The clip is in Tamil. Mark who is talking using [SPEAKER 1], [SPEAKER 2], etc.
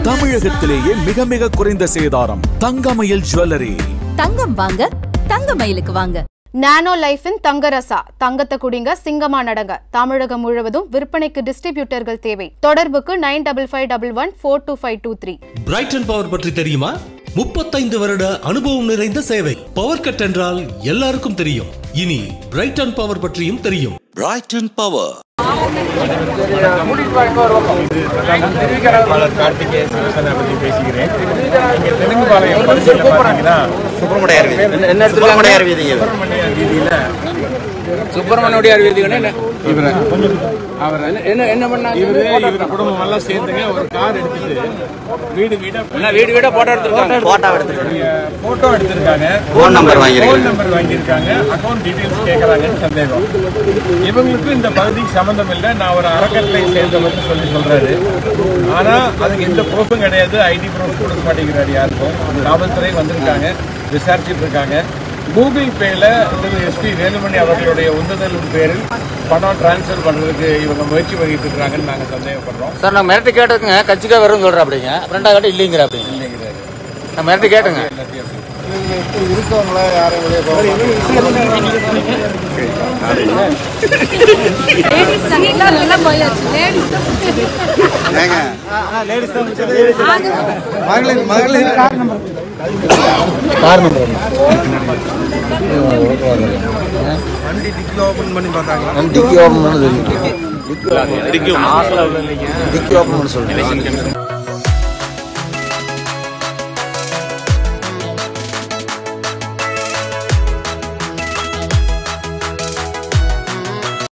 [SPEAKER 1] தமிழகத்திலேயே மிக மிக குறைந்த சேதாரம் தங்கமயில் ஜுவல்லரி
[SPEAKER 2] தங்கம் வாங்க தங்க மயிலுக்கு வாங்க
[SPEAKER 3] நானோ லைஃபின் தங்கரசா தங்கத்தை குடிங்க சிங்கமா நடங்க தமிழகம் முழுவதும் விற்பனைக்கு டிஸ்ட்ரிபியூட்டர்கள் தேவை தொடர்புக்கு nine double five double one four two five two three
[SPEAKER 4] Brighton power பற்றி தெரியுமா முப்பத்தைந்து வருட அனுபவம் நிறைந்த சேவை பவர் கட் என்றால் எல்லாருக்கும் தெரியும் இனி பிரைட்டன் பவர் பற்றியும் தெரியும்
[SPEAKER 1] பிரைட்டன் பவர்
[SPEAKER 5] திருவிக்கராளர் கார்த்திகேய சிவசேனா பற்றி பேசுகிறேன் இங்கே தெலுங்குபாளையம் பகுதியில் பார்த்தீங்கன்னா
[SPEAKER 6] சுப்பிரமணியார் வீதி என்ன சுப்பிரமணியார் வீதிங்க
[SPEAKER 5] சுப்பிரமணிய வீதியில்
[SPEAKER 7] சுப்பிரமணியோட வீதிக்கு என்ன இவர அவர் என்ன- என்ன என்ன பண்ணாங்க
[SPEAKER 5] இவரு இவர் குடும்பம் எல்லாம் சேர்ந்துங்க ஒரு கார் எடுத்துட்டு வீடு வீடா
[SPEAKER 7] என்ன வீடு வீடா போட்டோ எடுத்துருக்காங்க
[SPEAKER 6] போட்டோ எடுத்துருக்காங்க
[SPEAKER 5] போட்டோ எடுத்திருக்காங்க
[SPEAKER 6] Phone number வாங்கியிருக்காங்க.
[SPEAKER 5] ஃபோன் நம்பர் வாங்கியிருக்காங்க அக்கௌண்ட் டீடைல்ஸ் கேட்கறாங்கன்னு சந்தேகம் இவங்களுக்கு இந்த பகுதிக்கு சம்மந்தம் இல்லை நான் ஒரு அறக்கட்டளை சேர்ந்தவர்னு சொல்லி சொல்றாரு ஆனா அதுக்கு எந்த ப்ரூஃபும் கிடையாது ஐடி ப்ரூஃப் கொடுக்க மாட்டேங்கிறாரு யாருக்கும் காவல்துறை வந்திருக்காங்க விசாரிச்சுட்டு இருக்காங்க கூகுள் பேல திரு எஸ்பி வேலுமணி அவர்களுடைய உந்துதலின் பேரில் பணம் டிரான்ஸ்ஃபர் பண்றதுக்கு இவங்க முயற்சி பண்ணிட்டு இருக்காங்கன்னு நாங்க சந்தேகப்படுறோம்
[SPEAKER 7] சார் நான் மிரட்டி கேட்டுங்க கட்சிக்காக வரும் சொல்றேன் அப்படிங்க ரெண்டாவது கட்ட இல்லைங்கிற அப்படிங்க
[SPEAKER 5] இல்லைங்கிறாரு
[SPEAKER 7] நான் மிரட்டி கேட்டுங்க
[SPEAKER 6] டிக்கி ஓபன் பண்ண சொல்லுங்க